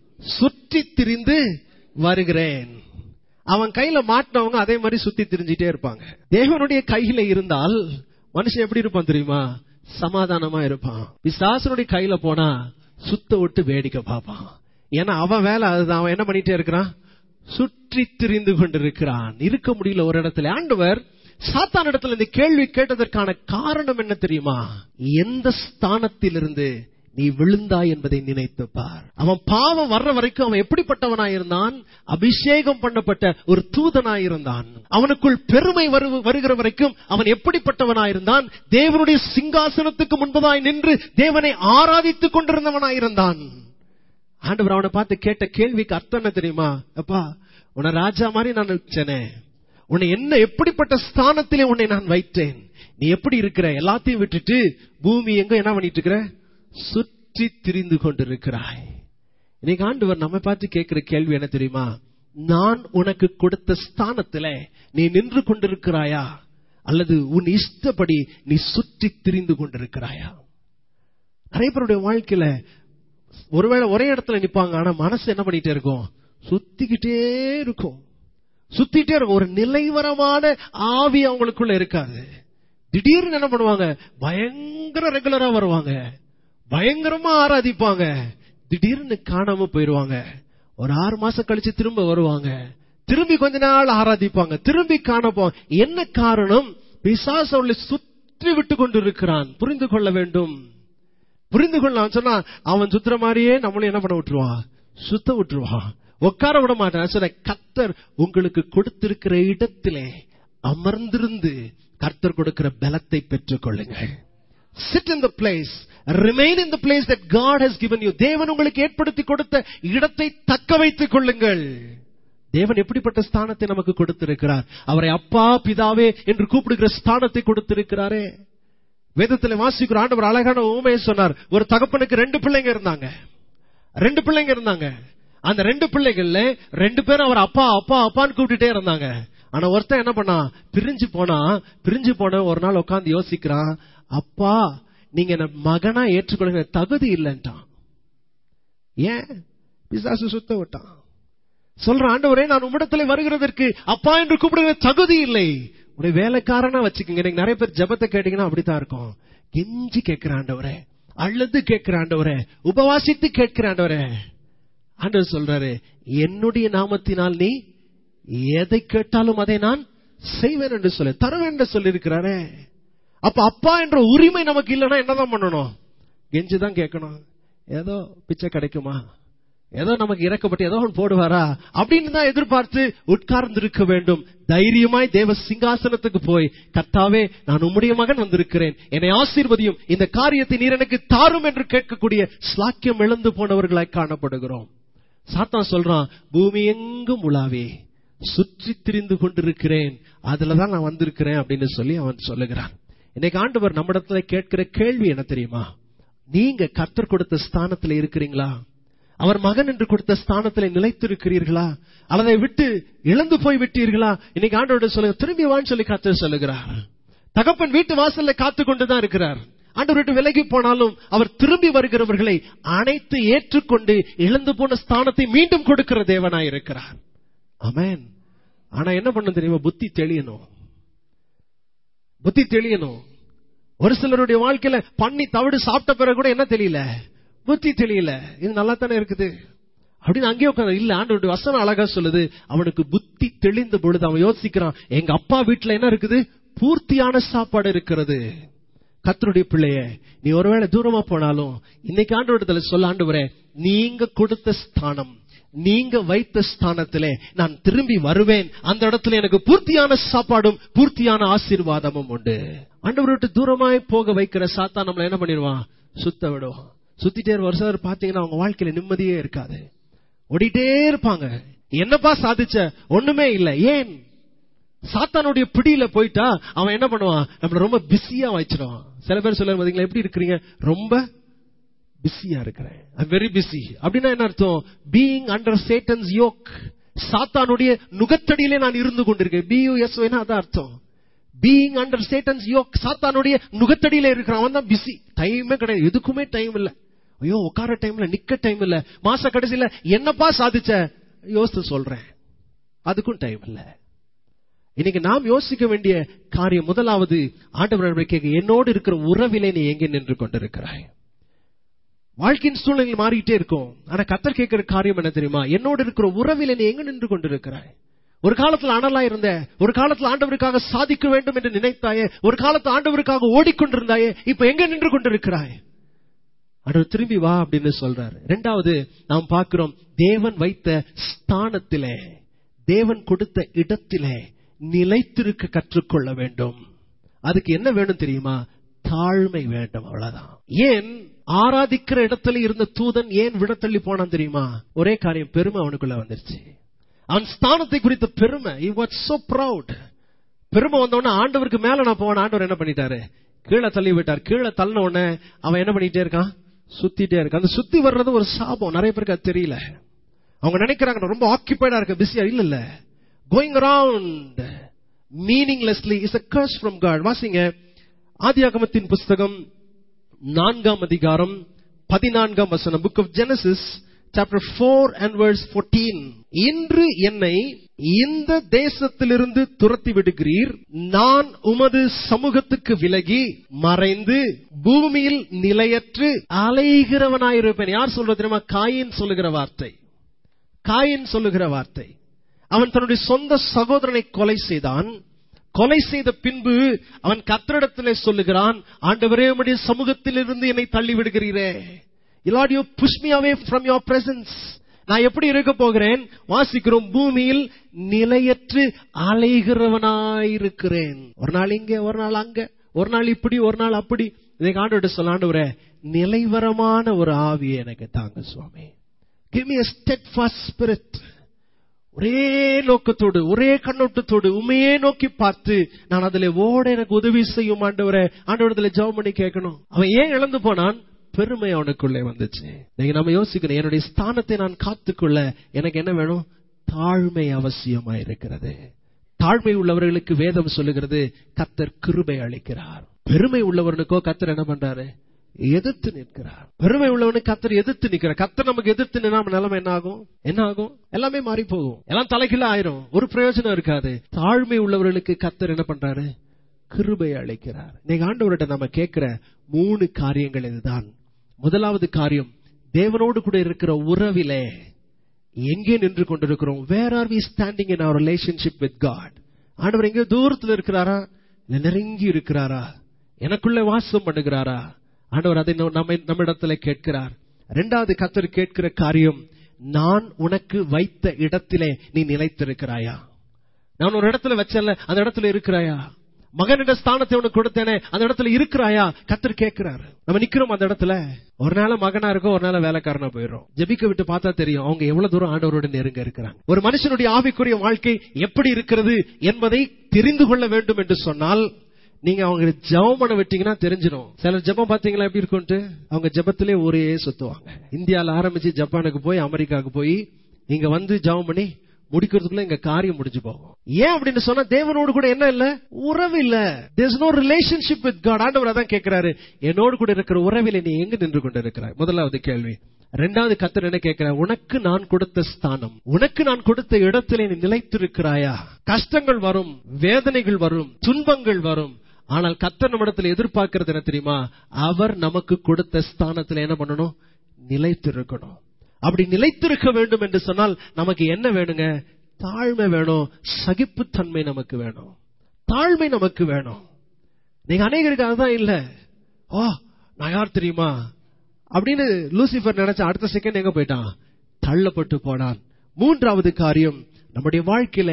[SPEAKER 1] சுற்றி திரிந்து வருகிறேன் அவன் கையில மாட்டினவங்க அதே மாதிரி சுத்தி திரிஞ்சிட்டே இருப்பாங்க தேவனுடைய கையில இருந்தால் மனுஷன் எப்படி இருப்பான் தெரியுமா சமாதானமா இருப்பான் பிசாசனுடைய கையில போனா சுத்த விட்டு வேடிக்கை பார்ப்பான் ஏன்னா அவன் வேலை அதுதான் அவன் என்ன பண்ணிட்டே இருக்கிறான் சுற்றி திரிந்து கொண்டிருக்கிறான் இருக்க முடியல ஒரு இடத்துல ஆண்டவர் சாத்தான் இடத்துல இந்த கேள்வி கேட்டதற்கான காரணம் என்ன தெரியுமா எந்த ஸ்தானத்திலிருந்து நீ விழுந்தாய் என்பதை நினைத்து பார் அவன் பாவம் வர்ற வரைக்கும் அவன் எப்படிப்பட்டவனாயிருந்தான் அபிஷேகம் பண்ணப்பட்ட ஒரு தூதனாயிருந்தான் அவனுக்குள் பெருமை வரு- வருகிற வரைக்கும் அவன் எப்படிப்பட்டவனாயிருந்தான் தேவனுடைய சிங்காசனத்துக்கு முன்பதாய் நின்று தேவனை ஆராதித்துக் கொண்டிருந்தவனாயிருந்தான் ஆண்டவர் அவனை பார்த்து கேட்ட கேள்விக்கு அர்த்தம் என்ன தெரியுமா அப்பா உன்னை ராஜா மாதிரி நான் வச்சனே உன்னை என்ன எப்படிப்பட்ட ஸ்தானத்திலே உன்னை நான் வைத்தேன் நீ எப்படி இருக்கிற எல்லாத்தையும் விட்டுட்டு பூமி எங்க என்ன பண்ணிட்டு இருக்கிற சுற்றி திரிந்து கொண்டிருக்கிறாய் இன்னைக்கு ஆண்டவர் நம்ம பார்த்து கேட்கிற கேள்வி என்ன தெரியுமா நான் உனக்கு கொடுத்த ஸ்தானத்திலே நீ நின்று கொண்டிருக்கிறாயா அல்லது உன் இஷ்டப்படி நீ சுற்றி திரிந்து கொண்டிருக்கிறாயா நிறைய பேருடைய வாழ்க்கையில ஒருவேளை ஒரே இடத்துல நிப்பாங்க ஆனா மனசு என்ன பண்ணிட்டே இருக்கும் சுத்திக்கிட்டே இருக்கும் சுத்திட்டே இருக்கும் ஒரு நிலைவரமான ஆவி அவங்களுக்குள்ள இருக்காது திடீர்னு என்ன பண்ணுவாங்க பயங்கர ரெகுலரா வருவாங்க பயங்கரமா ஆராதிப்பாங்க திடீர்னு காணாம போயிருவாங்க ஒரு ஆறு மாசம் கழிச்சு திரும்ப வருவாங்க திரும்பி கொஞ்ச நாள் ஆராதிப்பாங்க திரும்பி காணப்போம் என்ன காரணம் பிசாசு அவளை சுற்றி விட்டு கொண்டிருக்கிறான் புரிந்து கொள்ள வேண்டும் புரிந்து கொள்ளலாம் சொன்னா அவன் சுத்துற மாதிரியே நம்மளும் என்ன பண்ண விட்டுருவான் சுத்த விட்டுருவான் உட்கார விட மாட்டான் சொன்ன கர்த்தர் உங்களுக்கு கொடுத்திருக்கிற இடத்திலே அமர்ந்திருந்து கர்த்தர் கொடுக்கிற பலத்தை பெற்றுக் கொள்ளுங்கள் sit in the place remain in the place that God has given you தேவன் உங்களுக்கு ஏற்படுத்தி கொடுத்த இடத்தை தக்க வைத்துக் கொள்ளுங்கள் தேவன் எப்படிப்பட்ட ஸ்தானத்தை நமக்கு கொடுத்திருக்கிறார் அவரை அப்பா பிதாவே என்று கூப்பிடுகிற ஸ்தானத்தை கொடுத்திருக்கிறாரே வேதத்துல வாசிக்கிற ஆண்டவர் அழகான உண்மையை சொன்னார் ஒரு தகப்பனுக்கு ரெண்டு பிள்ளைங்க இருந்தாங்க ரெண்டு பிள்ளைங்க இருந்தாங்க அந்த ரெண்டு பிள்ளைகள்ல ரெண்டு பேரும் அவர் அப்பா அப்பா அப்பான்னு கூப்பிட்டுட்டே இருந்தாங்க ஆனா ஒருத்தன் என்ன பண்ணா பிரிஞ்சு போனா பிரிஞ்சு போன ஒரு நாள் உட்கார்ந்து யோசிக்கிறான் அப்பா நீங்க என்ன மகனா ஏற்றுக்கொள்ளுங்க தகுதி இல்லைன்ட்டான் ஏன் பிசாசு சுத்த விட்டான் சொல்ற ஆண்டவரே நான் உம்மிடத்துல வருகிறதற்கு அப்பா என்று கூப்பிடுகிற தகுதி இல்லை உடைய வேலைக்காரனா வச்சுக்கோங்க எனக்கு நிறைய பேர் ஜெபத்தை கேட்டீங்கன்னா அப்படித்தான் இருக்கும் கெஞ்சி கேட்கிற ஆண்டவரே அழுது கேட்கிற ஆண்டவரே உபவாசித்து கேட்கிற ஆண்டவரே ஆண்டவர் சொல்றாரு என்னுடைய நாமத்தினால் நீ எதை கேட்டாலும் அதை நான் செய்வேன் என்று சொல்லி தருவேன் என்று சொல்லியிருக்கிறாரே அப்ப அப்பா என்ற உரிமை நமக்கு இல்லைன்னா என்னதான் பண்ணணும் கெஞ்சுதான் கேட்கணும் ஏதோ பிச்சை கிடைக்குமா ஏதோ நமக்கு இறக்கப்பட்டு ஏதோ ஒன்று போடுவாரா அப்படின்னு தான் எதிர்பார்த்து உட்கார்ந்து இருக்க வேண்டும் தைரியமாய் தேவ சிங்காசனத்துக்கு போய் கர்த்தாவே நான் உம்முடைய மகன் வந்திருக்கிறேன் என்னை ஆசீர்வதியும் இந்த காரியத்தை நீர் எனக்கு தாரும் என்று கேட்கக்கூடிய ஸ்லாக்கியம் இழந்து போனவர்களாய் காணப்படுகிறோம் சாத்தான் சொல்றான் பூமி எங்கும் உலாவே சுற்றி திரிந்து கொண்டிருக்கிறேன் அதுலதான் நான் வந்திருக்கிறேன் அப்படின்னு சொல்லி அவன் சொல்லுகிறான் இன்னைக்கு ஆண்டவர் நம்மிடத்துல கேட்கிற கேள்வி என்ன தெரியுமா நீங்க கர்த்தர் கொடுத்த ஸ்தானத்துல இருக்கிறீங்களா அவர் மகன் என்று கொடுத்த ஸ்தானத்தில் நிலைத்திருக்கிறீர்களா அல்லதை விட்டு இழந்து போய் விட்டீர்களா இன்னைக்கு ஆண்டோட சொல்லுங்க திரும்பி வான்னு சொல்லி காத்து சொல்லுகிறார் தகப்பன் வீட்டு வாசல்ல காத்து கொண்டுதான் இருக்கிறார் ஆண்டவர் விட்டு விலகி போனாலும் அவர் திரும்பி வருகிறவர்களை அனைத்து ஏற்றுக்கொண்டு இழந்து போன ஸ்தானத்தை மீண்டும் கொடுக்கிற தேவனாய் இருக்கிறார் அமேன் ஆனா என்ன பண்ண தெரியுமா புத்தி தெளியணும் புத்தி தெளியணும் ஒரு சிலருடைய வாழ்க்கையில பண்ணி தவிடு சாப்பிட்ட பிறகு கூட என்ன தெரியல புத்தி தெரியல இது நல்லா தானே இருக்குது அப்படின்னு அங்கேயே உட்காந்து இல்ல ஆண்டவருடைய வசனம் அழகா சொல்லுது அவனுக்கு புத்தி தெளிந்த பொழுது அவன் யோசிக்கிறான் எங்க அப்பா வீட்டுல என்ன இருக்குது பூர்த்தியான சாப்பாடு இருக்கிறது கத்தருடைய பிள்ளைய நீ ஒருவேளை தூரமா போனாலும் இன்னைக்கு ஆண்டவரத்துல சொல்ல ஆண்டு நீங்க கொடுத்த ஸ்தானம் நீங்க வைத்த ஸ்தானத்திலே நான் திரும்பி வருவேன் அந்த இடத்துல எனக்கு பூர்த்தியான சாப்பாடும் பூர்த்தியான ஆசீர்வாதமும் உண்டு ஆண்டவர் விட்டு தூரமாய் போக வைக்கிற சாத்தா நம்மள என்ன பண்ணிடுவான் சுத்த விடுவான் சுத்திட்டே வருஷம் பாத்தீங்கன்னா அவங்க வாழ்க்கையில நிம்மதியே இருக்காது ஓடிட்டே இருப்பாங்க என்னப்பா சாதிச்ச ஒண்ணுமே இல்ல ஏன் சாத்தானுடைய பிடியில போயிட்டா அவன் என்ன பண்ணுவான் நம்மள ரொம்ப பிஸியா வச்சிருவான் சில பேர் சொல்ல பாத்தீங்களா எப்படி இருக்கிறீங்க ரொம்ப பிஸியா இருக்கிறேன் ஐம் வெரி பிஸி அப்படின்னா என்ன அர்த்தம் பீயிங் அண்டர் சேட்டன்ஸ் யோக் சாத்தானுடைய நுகத்தடியிலே நான் இருந்து கொண்டிருக்கேன் பியூஎஸ் அதான் அர்த்தம் பீயிங் அண்டர் சேட்டன்ஸ் யோக் சாத்தானுடைய நுகத்தடியில இருக்கிறான் அவன் தான் பிஸி டைமே கிடையாது எதுக்குமே டைம் இல்ல ஐயோ உட்கார டைம்ல நிக்க டைம் இல்ல மாச கடைசியில என்னப்பா சாதிச்ச யோசித்து சொல்றேன் அதுக்கும் டைம் இல்ல இன்னைக்கு நாம் யோசிக்க வேண்டிய காரியம் முதலாவது ஆண்டவர் கேட்க என்னோடு இருக்கிற உறவிலே நீ எங்கே நின்று கொண்டிருக்கிறாய் வாழ்க்கையின் சூழ்நிலை மாறிக்கிட்டே இருக்கும் ஆனா கத்தர் கேட்கிற காரியம் என்ன தெரியுமா என்னோடு இருக்கிற உறவிலே நீ எங்க நின்று கொண்டிருக்கிறாய் ஒரு காலத்துல அனலா இருந்த ஒரு காலத்துல ஆண்டவருக்காக சாதிக்க வேண்டும் என்று நினைத்தாயே ஒரு காலத்துல ஆண்டவருக்காக ஓடிக்கொண்டிருந்தாயே இப்ப எங்க நின்று கொண்டிருக்கிறாய் ஆண்டவர் திரும்பி வா அப்படின்னு சொல்றாரு ரெண்டாவது நாம் பார்க்கிறோம் தேவன் வைத்த ஸ்தானத்திலே தேவன் கொடுத்த இடத்திலே நிலைத்திருக்க கற்றுக்கொள்ள வேண்டும் அதுக்கு என்ன வேணும் தெரியுமா தாழ்மை வேண்டும் அவ்வளவுதான் ஏன் ஆராதிக்கிற இடத்துல இருந்த தூதன் ஏன் விடத்தள்ளி போனான் தெரியுமா ஒரே காரியம் பெருமை அவனுக்குள்ள வந்துருச்சு அவன் ஸ்தானத்தை குறித்த பெருமை he was so proud பெருமை வந்தவொடனே ஆண்டவருக்கு மேல நான் போன ஆண்டவர் என்ன பண்ணிட்டாரு கீழே தள்ளி விட்டார் கீழே தள்ளின உடனே அவன் என்ன பண்ணிட்டே இருக்கான் சுத்திட்டே இருக்கான் அந்த சுத்தி வர்றது ஒரு சாபம் நிறைய பேருக்கு அது தெரியல அவங்க நினைக்கிறாங்க நான் ரொம்ப ஆக்கியபைடா இருக்க பிஸியா இல்ல இல்ல going around meaninglessly is a curse from God வாசிங்க ஆதியாகமத்தின் புஸ்தகம் நான்காம் அதிகாரம் பதினான்காம் வசனம் book of Genesis chapter four and verse fourteen இன்று என்னை இந்த தேசத்திலிருந்து துரத்தி விடுகிறீர் நான் உமது சமூகத்துக்கு விலகி மறைந்து பூமியில் நிலையற்று அலைகிறவனாயிருப்பேன் யார் சொல்றது தெரியுமா காயின் சொல்லுகிற வார்த்தை காயின் சொல்லுகிற வார்த்தை அவன் தன்னுடைய சொந்த சகோதரனை கொலை செய்தான் கொலை செய்த பின்பு அவன் கத்திரிடத்திலே சொல்லுகிறான் ஆண்டவரே உடைய சமூகத்தில் இருந்து என்னை தள்ளி விடுகிறீரே Lord you push me away from your presence நான் எப்படி இருக்க போகிறேன் வாசிக்கிறோம் பூமியில் நிலையற்று அலைகிறவனாயிருக்கிறேன் ஒரு நாள் இங்க ஒரு நாள் அங்க ஒரு நாள் இப்படி ஒரு நாள் அப்படி இதை ஆண்டு சொல்ல ஆண்டு நிலைவரமான ஒரு ஆவி எனக்கு தாங்க சுவாமி கிவ் மீ ஸ்டெட்ஃபாஸ்ட் ஸ்பிரிட் ஒரே நோக்கத்தோடு ஒரே கண்ணோட்டத்தோடு உண்மையே நோக்கி பார்த்து நான் அதுல ஓட எனக்கு உதவி செய்யும் ஆண்டவரை ஆண்டவரத்துல ஜெபம் பண்ணி கேட்கணும் அவன் ஏன் இழந்து போனான் பெருமை அவனுக்குள்ளே வந்துச்சு நீங்க நம்ம யோசிக்கணும் என்னுடைய ஸ்தானத்தை நான் காத்துக்கொள்ள எனக்கு என்ன வேணும் தாழ்மை அவசியமா இருக்கிறது தாழ்மை உள்ளவர்களுக்கு வேதம் சொல்லுகிறது கத்தர் கிருபை அளிக்கிறார் பெருமை உள்ளவனுக்கோ கத்தர் என்ன பண்றாரு எதிர்த்து நிற்கிறார் பெருமை உள்ளவனுக்கு கத்தர் எதிர்த்து நிற்கிறார் கத்தர் நமக்கு எதிர்த்து நின்னா நிலைமை என்ன ஆகும் என்ன ஆகும் எல்லாமே மாறி போகும் எல்லாம் தலைகீழ ஆயிரும் ஒரு பிரயோஜனம் இருக்காது தாழ்மை உள்ளவர்களுக்கு கத்தர் என்ன பண்றாரு கிருபை அழைக்கிறார் இன்னைக்கு ஆண்டவர்கிட்ட நம்ம கேட்கிற மூணு காரியங்கள் இதுதான் முதலாவது காரியம் தேவனோடு கூட இருக்கிற உறவிலே எங்கே நின்று கொண்டிருக்கிறோம் where are we standing in our relationship with God ஆண்டவர் எங்கேயோ தூரத்தில் இருக்கிறாரா இல்ல நெருங்கி இருக்கிறாரா எனக்குள்ள வாசம் பண்ணுகிறாரா ஆண்டவர் அதை நம்ம நம்மிடத்துல கேட்கிறார் இரண்டாவது கத்தர் கேட்கிற காரியம் நான் உனக்கு வைத்த இடத்திலே நீ நிலைத்திருக்கிறாயா நான் ஒரு இடத்துல வச்சல அந்த இடத்துல இருக்கிறாயா மகனிட ஸ்தானத்தை உனக்கு கொடுத்தேனே அந்த இடத்துல இருக்கிறாயா கத்தர் கேட்கிறாரு நம்ம நிக்கிறோம் அந்த இடத்துல ஒரு நாள் மகனா இருக்கும் ஒரு நாள் வேலைக்காரனா போயிடும் ஜெபிக்க விட்டு பார்த்தா தெரியும் அவங்க எவ்வளவு தூரம் ஆண்டவரோட நெருங்க இருக்கிறாங்க ஒரு மனுஷனுடைய ஆவிக்குரிய வாழ்க்கை எப்படி இருக்கிறது என்பதை தெரிந்து கொள்ள வேண்டும் என்று சொன்னால் நீங்க அவங்க ஜெபம் பண்ண விட்டீங்கன்னா தெரிஞ்சிடும் சிலர் ஜெபம் பாத்தீங்களா எப்படி இருக்கும்ட்டு அவங்க ஜெபத்திலே ஒரே சுத்துவாங்க இந்தியால ஆரம்பிச்சு ஜப்பானுக்கு போய் அமெரிக்காவுக்கு போய் இங்க வந்து ஜெபம் பண்ணி முடிக்கிறதுக்குள்ள எங்க காரியம் முடிஞ்சு போகும் ஏன் அப்படின்னு சொன்னா தேவனோடு கூட என்ன இல்ல உறவு இல்ல there's no relationship with God ஆண்டவர் அதான் கேட்கிறாரு என்னோடு கூட இருக்கிற உறவில நீ எங்க நின்று கொண்டு இருக்கிறாய் முதலாவது கேள்வி ரெண்டாவது கத்தர் என்ன கேட்கிற உனக்கு நான் கொடுத்த ஸ்தானம் உனக்கு நான் கொடுத்த இடத்துல நீ நிலைத்திருக்கிறாயா கஷ்டங்கள் வரும் வேதனைகள் வரும் துன்பங்கள் வரும் ஆனால் கத்தர் நம்மிடத்தில் எதிர்பார்க்கிறது என்ன தெரியுமா அவர் நமக்கு கொடுத்த ஸ்தானத்துல என்ன பண்ணணும் நிலைத்திருக்கணும் அப்படி நிலைத்திருக்க வேண்டும் என்று சொன்னால் நமக்கு என்ன வேணுங்க தாழ்மை வேணும் சகிப்புத்தன்மை நமக்கு வேணும் தாழ்மை நமக்கு வேணும் நீங்க அநேகருக்கு அதுதான் இல்ல ஓ நான் யார் தெரியுமா அப்படின்னு லூசிபர் நினைச்ச அடுத்த செகண்ட் எங்க போயிட்டான் தள்ளப்பட்டு போனான் மூன்றாவது காரியம் நம்முடைய வாழ்க்கையில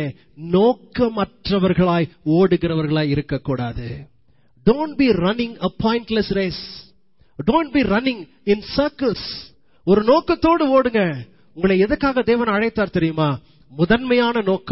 [SPEAKER 1] நோக்கமற்றவர்களாய் ஓடுகிறவர்களாய் இருக்கக்கூடாது don't be running a pointless race don't be running in circles ஒரு நோக்கத்தோடு ஓடுங்க உங்களை எதுக்காக தேவன் அழைத்தார் தெரியுமா முதன்மையான நோக்கம்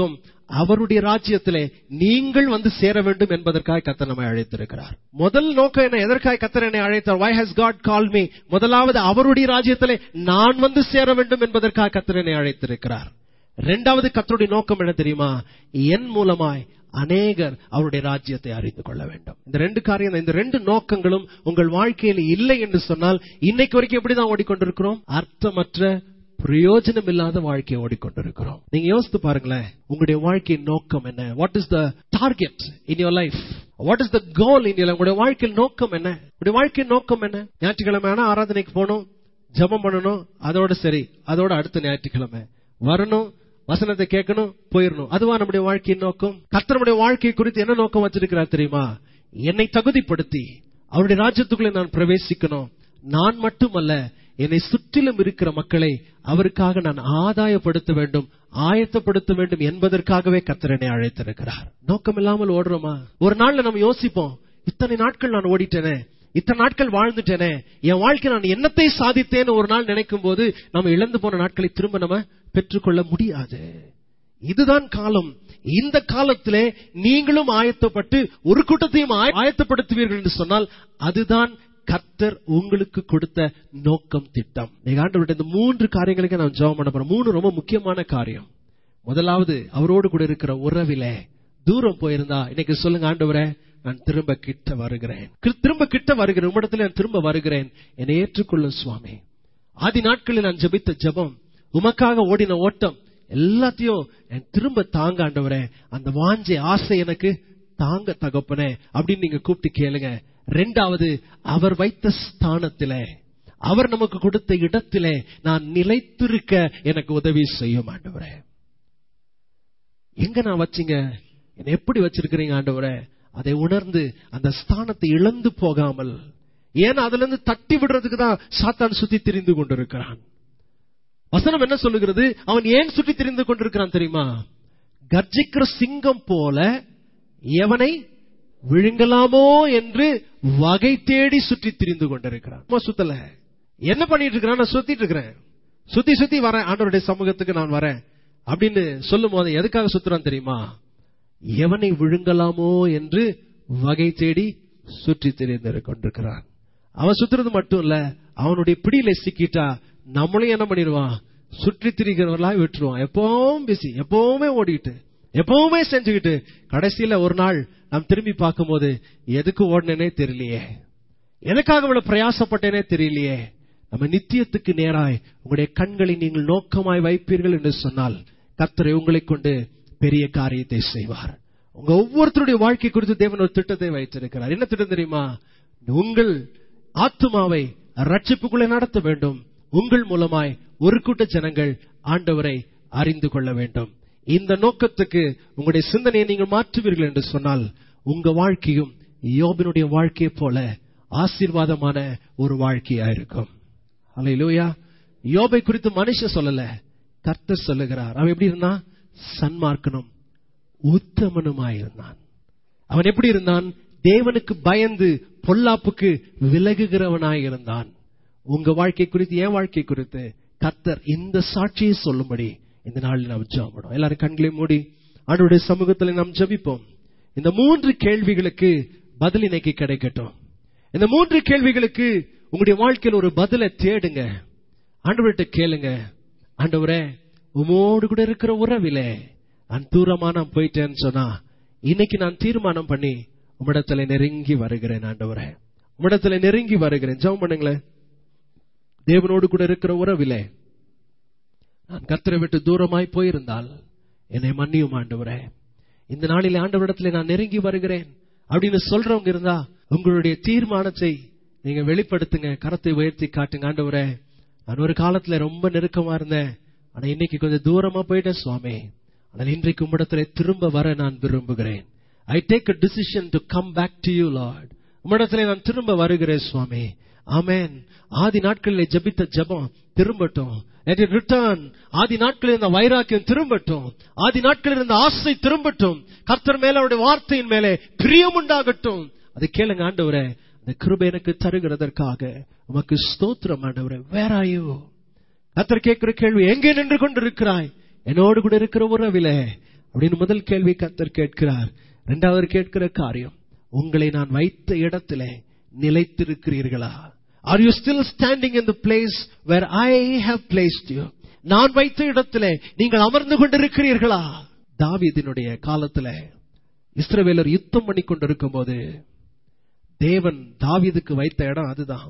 [SPEAKER 1] அவருடைய ராஜ்யத்திலே நீங்கள் வந்து சேர வேண்டும் என்பதற்காக கத்தர் நம்மை அழைத்திருக்கிறார் முதல் நோக்கம் என்ன எதற்காக கத்தர் என்னை அழைத்தார் why has God call me முதலாவது அவருடைய ராஜ்யத்திலே நான் வந்து சேர வேண்டும் என்பதற்காக கத்தர் என்னை அழைத்திருக்கிறார் இரண்டாவது கத்தருடைய நோக்கம் என்ன தெரியுமா என் மூலமாய் அநேகர் அவருடைய ராஜ்யத்தை அறிந்து கொள்ள வேண்டும் இந்த ரெண்டு காரியம் இந்த ரெண்டு நோக்கங்களும் உங்கள் வாழ்க்கையில் இல்லை என்று சொன்னால் இன்னைக்கு வரைக்கும் எப்படிதான் ஓடிக்கொண்டிருக்கிறோம் அர்த்தமற்ற பிரயோஜனம் இல்லாத வாழ்க்கையை ஓடிக்கொண்டிருக்கிறோம் நீங்க யோசித்து பாருங்களேன் உங்களுடைய வாழ்க்கையின் நோக்கம் என்ன what is the target in your life what is the goal in your உங்களுடைய வாழ்க்கையின் நோக்கம் என்ன உங்களுடைய வாழ்க்கையின் நோக்கம் என்ன ஞாயிற்றுக்கிழமை ஆனா ஆராதனைக்கு போகணும் ஜெபம் பண்ணணும் அதோட சரி அதோட அடுத்த ஞாயிற்றுக்கிழமை வரணும் வசனத்தை கேட்கணும் போயிடணும் அதுவா நம்முடைய வாழ்க்கையின் நோக்கம் கர்த்தருடைய வாழ்க்கை குறித்து என்ன நோக்கம் வச்சிருக்கிறார் தெரியுமா என்னை தகுதிப்படுத்தி அவருடைய ராஜ்யத்துக்குள்ளே நான் பிரவேசிக்கணும் நான் மட்டுமல்ல என்னை சுற்றிலும் இருக்கிற மக்களை அவருக்காக நான் ஆதாயப்படுத்த வேண்டும் ஆயத்தப்படுத்த வேண்டும் என்பதற்காகவே கர்த்தர் என்னை அழைத்திருக்கிறார் நோக்கம் இல்லாமல் ஓடுறோமா ஒரு நாள்ல நம்ம யோசிப்போம் இத்தனை நாட்கள் நான் ஓடிட்டேனே இத்தனை நாட்கள் வாழ்ந்துட்டேனே என் வாழ்க்கை நான் என்னத்தை சாதித்தேன்னு ஒரு நாள் நினைக்கும் போது நம்ம இழந்து போன நாட்களை திரும்ப நம்ம பெற்றுக்கொள்ள முடியாது இதுதான் காலம் இந்த காலத்திலே நீங்களும் ஆயத்தப்பட்டு ஒரு கூட்டத்தையும் ஆய- ஆயத்தப்படுத்துவீர்கள் என்று சொன்னால் அதுதான் கர்த்தர் உங்களுக்கு கொடுத்த நோக்கம் திட்டம் நீங்க ஆண்டவர்கிட்ட இந்த மூன்று காரியங்களுக்கு நான் ஜெபம் பண்ண போறேன் மூணு ரொம்ப முக்கியமான காரியம் முதலாவது அவரோடு கூட இருக்கிற உறவிலே தூரம் போயிருந்தா இன்னைக்கு சொல்லுங்க ஆண்டவரே நான் திரும்ப கிட்ட வருகிறேன் கிரு- திரும்ப கிட்ட வருகிறேன் உம்மிடத்தில் நான் திரும்ப வருகிறேன் என்னை ஏற்றுக்கொள்ளும் சுவாமி ஆதி நாட்களில் நான் ஜெபித்த ஜெபம் உமக்காக ஓடின ஓட்டம் எல்லாத்தையும் என் திரும்ப தாங்க ஆண்டவரே அந்த வாஞ்சை ஆசை எனக்கு தாங்க தகப்பனே அப்படின்னு நீங்க கூப்பிட்டு கேளுங்க ரெண்டாவது அவர் வைத்த ஸ்தானத்திலே அவர் நமக்கு கொடுத்த இடத்திலே நான் நிலைத்திருக்க எனக்கு உதவி செய்யும் ஆண்டவரே எங்க நான் வச்சீங்க என்னை எப்படி வச்சிருக்கிறீங்க ஆண்டவரே அதை உணர்ந்து அந்த ஸ்தானத்தை இழந்து போகாமல் ஏன்னா அதுல இருந்து தட்டி விடுறதுக்கு தான் சாத்தான் சுத்தி திரிந்து கொண்டிருக்கிறான் வசனம் என்ன சொல்லுகிறது அவன் ஏன் சுற்றி திரிந்து கொண்டிருக்கிறான் தெரியுமா கர்ஜிக்கிற சிங்கம் போல எவனை விழுங்கலாமோ என்று வகை தேடி சுற்றி திரிந்து கொண்டிருக்கிறான் சும்மா சுத்தல என்ன பண்ணிட்டு இருக்கிறான் நான் சுத்திட்டு இருக்கிறேன் சுத்தி சுத்தி வரேன் ஆண்டவருடைய சமூகத்துக்கு நான் வரேன் அப்படின்னு சொல்லும் போது எதுக்காக சுத்துறான் தெரியுமா எவனை விழுங்கலாமோ என்று வகை தேடி சுற்றி திரிந்து கொண்டிருக்கிறான் அவன் சுத்துறது மட்டும் இல்ல அவனுடைய பிடியில சிக்கிட்டா நம்மளையும் என்ன பண்ணிடுவான் சுற்றி திரிகிறவர்களா விட்டுருவான் எப்பவும் பிசி எப்பவுமே ஓடிட்டு எப்பவுமே செஞ்சுக்கிட்டு கடைசியில ஒரு நாள் நாம் திரும்பி பார்க்கும்போது எதுக்கு ஓடினேனே தெரியலையே எதுக்காக இவ்வளவு பிரயாசப்பட்டேனே தெரியலையே நம்ம நித்தியத்துக்கு நேராய் உங்களுடைய கண்களை நீங்கள் நோக்கமாய் வைப்பீர்கள் என்று சொன்னால் கர்த்தரை உங்களை கொண்டு பெரிய காரியத்தை செய்வார் உங்க ஒவ்வொருத்தருடைய வாழ்க்கை குறித்து தேவன் ஒரு திட்டத்தை வைத்திருக்கிறார் என்ன திட்டம் தெரியுமா உங்கள் ஆத்துமாவை ரட்சிப்புக்குள்ளே நடத்த வேண்டும் உங்கள் மூலமாய் ஒரு கூட்ட ஜனங்கள் ஆண்டவரை அறிந்து கொள்ள வேண்டும் இந்த நோக்கத்துக்கு உங்களுடைய சிந்தனையை நீங்கள் மாற்றுவீர்கள் என்று சொன்னால் உங்க வாழ்க்கையும் யோபினுடைய வாழ்க்கையை போல ஆசீர்வாதமான ஒரு வாழ்க்கையா இருக்கும் அல்லேலூயா யோபை குறித்து மனுஷன் சொல்லல கர்த்தர் சொல்லுகிறார் அவன் எப்படி இருந்தான் சன்மார்க்கனும் உத்தமனுமாயிருந்தான் அவன் எப்படி இருந்தான் தேவனுக்கு பயந்து பொல்லாப்புக்கு விலகுகிறவனாய் இருந்தான் உங்க வாழ்க்கை குறித்து என் வாழ்க்கை குறித்து கர்த்தர் இந்த சாட்சியை சொல்லும்படி இந்த நாளில் நாம் ஜெபம் எல்லாரும் கண்களை மூடி ஆண்டவருடைய சமூகத்தில் நாம் ஜெபிப்போம் இந்த மூன்று கேள்விகளுக்கு பதில் இன்னைக்கு கிடைக்கட்டும் இந்த மூன்று கேள்விகளுக்கு உங்களுடைய வாழ்க்கையில் ஒரு பதிலை தேடுங்க ஆண்டவர்கிட்ட கேளுங்க ஆண்டவரே உமோடு கூட இருக்கிற உறவிலே நான் தூரமா நான் போயிட்டேன்னு சொன்னா இன்னைக்கு நான் தீர்மானம் பண்ணி உம்மிடத்துல நெருங்கி வருகிறேன் ஆண்டவரே உம்மிடத்துல நெருங்கி வருகிறேன் ஜெபம் பண்ணுங்களேன் தேவனோடு கூட இருக்கிற உறவிலே நான் கர்த்தரை விட்டு தூரமாய் போயிருந்தால் என்னை மன்னியும் ஆண்டவரே இந்த நாளிலே ஆண்டவரிடத்துல நான் நெருங்கி வருகிறேன் அப்படின்னு சொல்றவங்க இருந்தா உங்களுடைய தீர்மானத்தை நீங்க வெளிப்படுத்துங்க கரத்தை உயர்த்தி காட்டுங்க ஆண்டவரே நான் ஒரு காலத்துல ரொம்ப நெருக்கமா இருந்தேன் ஆனா இன்னைக்கு கொஞ்சம் தூரமா போயிட்டேன் சுவாமி ஆனால் இன்றைக்கு உம்மிடத்துல திரும்ப வர நான் விரும்புகிறேன் I take a decision to come back to you Lord உம்மிடத்துல நான் திரும்ப வருகிறேன் சுவாமி ஆமென் ஆதி நாட்களில் ஜெபித்த ஜெபம் திரும்பட்டும் let it return ஆதி நாட்களில் இருந்த வைராக்கியம் திரும்பட்டும் ஆதி நாட்களில் இருந்த ஆசை திரும்பட்டும் கர்த்தர் மேல அவருடைய வார்த்தையின் மேலே பிரியம் உண்டாகட்டும் அதை கேளுங்க ஆண்டவரே அந்த கிருபை எனக்கு தருகிறதற்காக உமக்கு ஸ்தோத்திரம் ஆண்டவரே வேறாயோ கர்த்தர் கேட்கிற கேள்வி எங்கே நின்று கொண்டிருக்கிறாய் என்னோடு கூட இருக்கிற உறவிலே அப்படின்னு முதல் கேள்வி கத்தர் கேட்கிறார் இரண்டாவது கேட்கிற காரியம் உங்களை நான் வைத்த இடத்திலே நிலைத்திருக்கிறீர்களா are you still standing in the place where I have placed you நான் வைத்த இடத்திலே நீங்கள் அமர்ந்து கொண்டிருக்கிறீர்களா தாவீதினுடைய காலத்துல இஸ்ரவேலர் யுத்தம் பண்ணி கொண்டிருக்கும் போது தேவன் தாவீதுக்கு வைத்த இடம் அதுதான்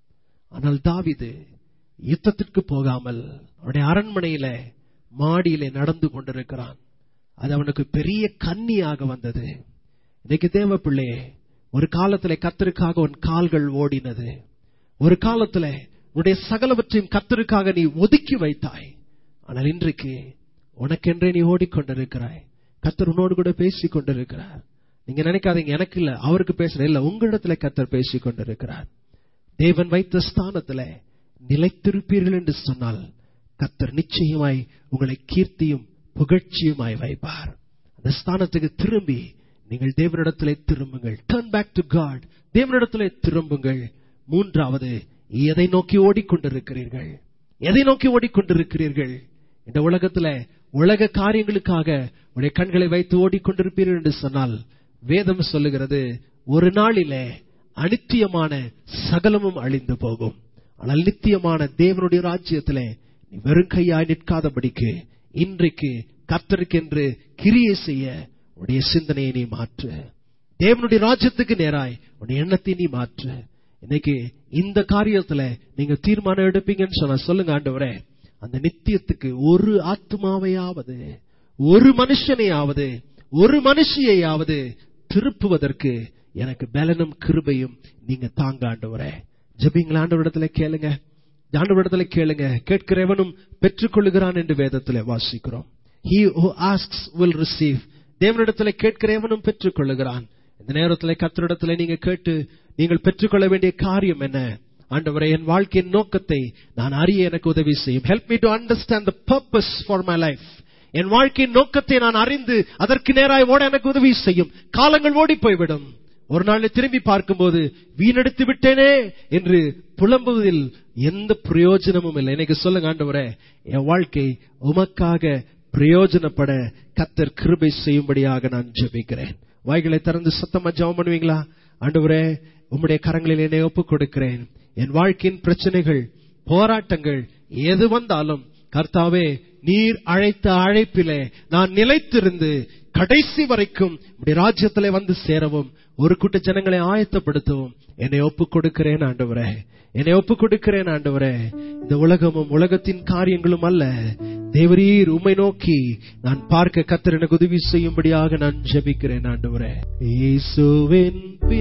[SPEAKER 1] ஆனால் தாவீது யுத்தத்திற்கு போகாமல் அவனுடைய அரண்மனையில மாடியிலே நடந்து கொண்டிருக்கிறான் அது அவனுக்கு பெரிய கன்னியாக வந்தது இன்னைக்கு தேவ பிள்ளையே ஒரு காலத்துல கத்தருக்காக உன் கால்கள் ஓடினது ஒரு காலத்துல உன்னுடைய சகலவற்றையும் கத்தருக்காக நீ ஒதுக்கி வைத்தாய் ஆனால் இன்றைக்கு உனக்கென்றே நீ ஓடிக்கொண்டிருக்கிறாய் கத்தர் உன்னோடு கூட பேசிக் கொண்டிருக்கிறார் நீங்க நினைக்காதீங்க எனக்கு இல்ல அவருக்கு பேசுற இல்ல உங்களிடத்துல கத்தர் பேசிக் கொண்டிருக்கிறார் தேவன் வைத்த ஸ்தானத்துல நிலைத்திருப்பீர்கள் என்று சொன்னால் கத்தர் நிச்சயமாய் உங்களை கீர்த்தியும் புகழ்ச்சியுமாய் வைப்பார் அந்த ஸ்தானத்துக்கு திரும்பி நீங்கள் தேவனிடத்திலே திரும்புங்கள் டர்ன் பேக் டு காட் தேவனிடத்திலே திரும்புங்கள் மூன்றாவது எதை நோக்கி ஓடிக்கொண்டிருக்கிறீர்கள் எதை நோக்கி ஓடிக்கொண்டிருக்கிறீர்கள் இந்த உலகத்துல உலக காரியங்களுக்காக உடைய கண்களை வைத்து ஓடிக்கொண்டிருப்பீர்கள் என்று சொன்னால் வேதம் சொல்லுகிறது ஒரு நாளிலே அனித்தியமான சகலமும் அழிந்து போகும் ஆனால் நித்தியமான தேவனுடைய ராஜ்யத்திலே நீ வெறும் கையாய் நிற்காதபடிக்கு இன்றைக்கு கர்த்தருக்கென்று கிரியை செய்ய உடைய சிந்தனையை நீ மாற்று தேவனுடைய ராஜ்யத்துக்கு நேராய் உடைய எண்ணத்தை நீ மாற்று இன்னைக்கு இந்த காரியத்துல நீங்க தீர்மானம் எடுப்பீங்கன்னு சொன்ன சொல்லுங்க ஆண்டவரே அந்த நித்தியத்துக்கு ஒரு ஆத்மாவையாவது ஒரு மனுஷனையாவது ஒரு மனுஷியையாவது திருப்புவதற்கு எனக்கு பலனும் கிருபையும் நீங்க தாங்க ஆண்டவரே ஜபிங்களா ஆண்டவரிடத்துல கேளுங்க ஆண்டவரிடத்துல கேளுங்க கேட்கிறவனும் பெற்றுக்கொள்ளுகிறான் என்று வேதத்துல வாசிக்கிறோம் he who asks will receive தேவனிடத்துல கேட்கிறவனும் பெற்றுக் கொள்ளுகிறான் இந்த நேரத்துல கத்தரிடத்துல நீங்க கேட்டு நீங்கள் பெற்றுக்கொள்ள வேண்டிய காரியம் என்ன ஆண்டவரே என் வாழ்க்கையின் நோக்கத்தை நான் அறிய எனக்கு உதவி செய்யும் help me to understand the purpose for my life என் வாழ்க்கையின் நோக்கத்தை நான் அறிந்து அதற்கு நேராய் ஓட எனக்கு உதவி செய்யும் காலங்கள் ஓடி போய்விடும் ஒரு நாள் திரும்பி பார்க்கும்போது வீணெடுத்து விட்டேனே என்று புலம்புவதில் எந்த பிரயோஜனமும் இல்லை எனக்கு சொல்லுங்க ஆண்டவரே என் வாழ்க்கை உமக்காக பிரயோஜனப்பட கத்தர் கிருபை செய்யும்படியாக நான் ஜெபிக்கிறேன் வாய்களை திறந்து சத்தமா ஜெபம் பண்ணுவீங்களா ஆண்டவரே உம்முடைய கரங்களில் என்னை ஒப்புக் கொடுக்கிறேன் என் வாழ்க்கையின் பிரச்சனைகள் போராட்டங்கள் எது வந்தாலும் கர்த்தாவே நீர் அழைத்த அழைப்பிலே நான் நிலைத்திருந்து கடைசி வரைக்கும் உடைய ராஜ்யத்திலே வந்து சேரவும் ஒரு கூட்ட ஜனங்களை ஆயத்தப்படுத்தவும் என்னை ஒப்புக் கொடுக்கிறேன் ஆண்டவரே என்னை ஒப்புக் கொடுக்கிறேன் ஆண்டவரே இந்த உலகமும் உலகத்தின் காரியங்களும் அல்ல தேவரீர் உம்மை நோக்கி நான் பார்க்க கத்தர் எனக்கு உதவி செய்யும்படியாக நான் ஜெபிக்கிறேன் ஆண்டவரே இயேசுவின்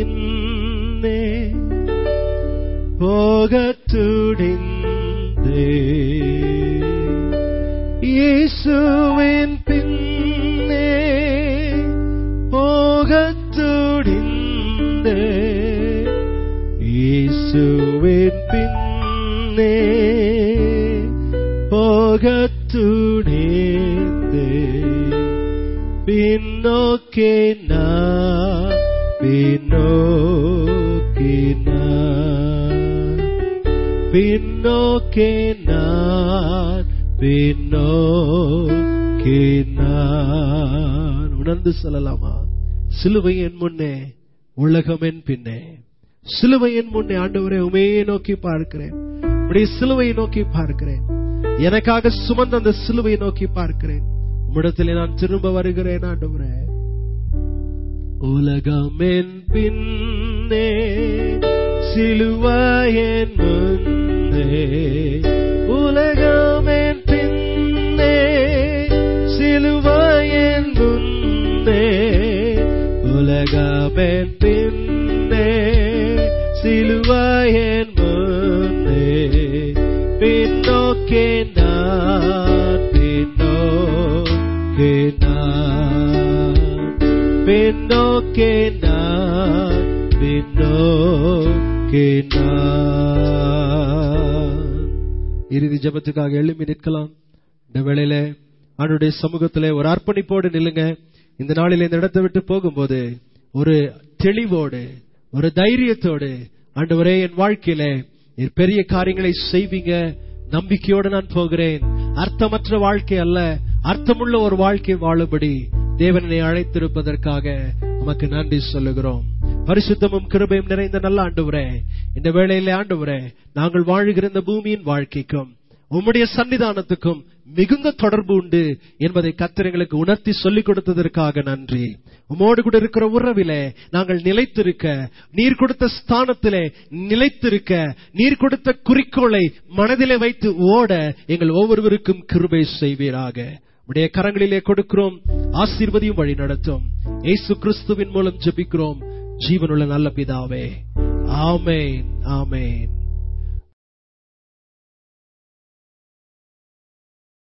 [SPEAKER 1] பின்னே போகத்துடிந்தே இயேசுவின் பின்னே போகத்துடிந்தே இயேசுவின் பின்னே போகத்துடிந்தே பின்னோக்கே நான் பின்னோக்கே நான் பின்னோக்கே நான் பின்னோக்கே நான் உணர்ந்து சொல்லலாமா சிலுவை என் முன்னே உலகம் என் பின்னே சிலுவை என் முன்னே ஆண்டவரே உமையே நோக்கி பார்க்கிறேன் உடைய சிலுவையை நோக்கி பார்க்கிறேன் எனக்காக சுமந்த அந்த சிலுவையை நோக்கி பார்க்கிறேன் உம்மிடத்திலே நான் திரும்ப வருகிறேன் ஆண்டவரே உலகம் என் பின்னே சிலுவாயன் முன்னே உலகம் என் பின்னே சிலுவாயன் முன்னே உலகம் என் பின்னே சிலுவாயன் முன்னே பின்னோக்கே நான் பின்னோக்கே நான் பின்னோக்கே நான் பின்னோக்கே நான் இறுதி ஜபத்துக்காக எழுப்பி நிற்கலாம் இந்த வேளையில அவனுடைய சமூகத்திலே ஒரு அர்ப்பணிப்போடு நில்லுங்க இந்த நாளில் இந்த இடத்தை விட்டு போகும்போது ஒரு தெளிவோடு ஒரு தைரியத்தோடு ஆண்டவரே என் வாழ்க்கையில நீர் பெரிய காரியங்களை செய்வீங்க நம்பிக்கையோடு நான் போகிறேன் அர்த்தமற்ற வாழ்க்கை அல்ல அர்த்தமுள்ள ஒரு வாழ்க்கை வாழும்படி தேவனை அழைத்திருப்பதற்காக உமக்கு நன்றி சொல்லுகிறோம் பரிசுத்தமும் கிருபையும் நிறைந்த நல்ல ஆண்டவரே இந்த வேளையிலே ஆண்டவரே நாங்கள் வாழுகிற இந்த பூமியின் வாழ்க்கைக்கும் உம்முடைய சன்னிதானத்துக்கும் மிகுந்த தொடர்பு உண்டு என்பதை கத்திரங்களுக்கு உணர்த்தி சொல்லிக் கொடுத்ததற்காக நன்றி உமோடு கூட இருக்கிற உறவிலே நாங்கள் நிலைத்திருக்க நீர் கொடுத்த ஸ்தானத்திலே நிலைத்திருக்க நீர் கொடுத்த குறிக்கோளை மனதிலே வைத்து ஓட எங்கள் ஒவ்வொருவருக்கும் கிருபை செய்வீராக உடைய கரங்களிலே கொடுக்கிறோம் ஆசீர்வதியும் வழி நடத்தும் ஏசு கிறிஸ்துவின் மூலம் ஜெபிக்கிறோம் ஜீவனுள்ள நல்ல பிதாவே ஆமேன் ஆமேன்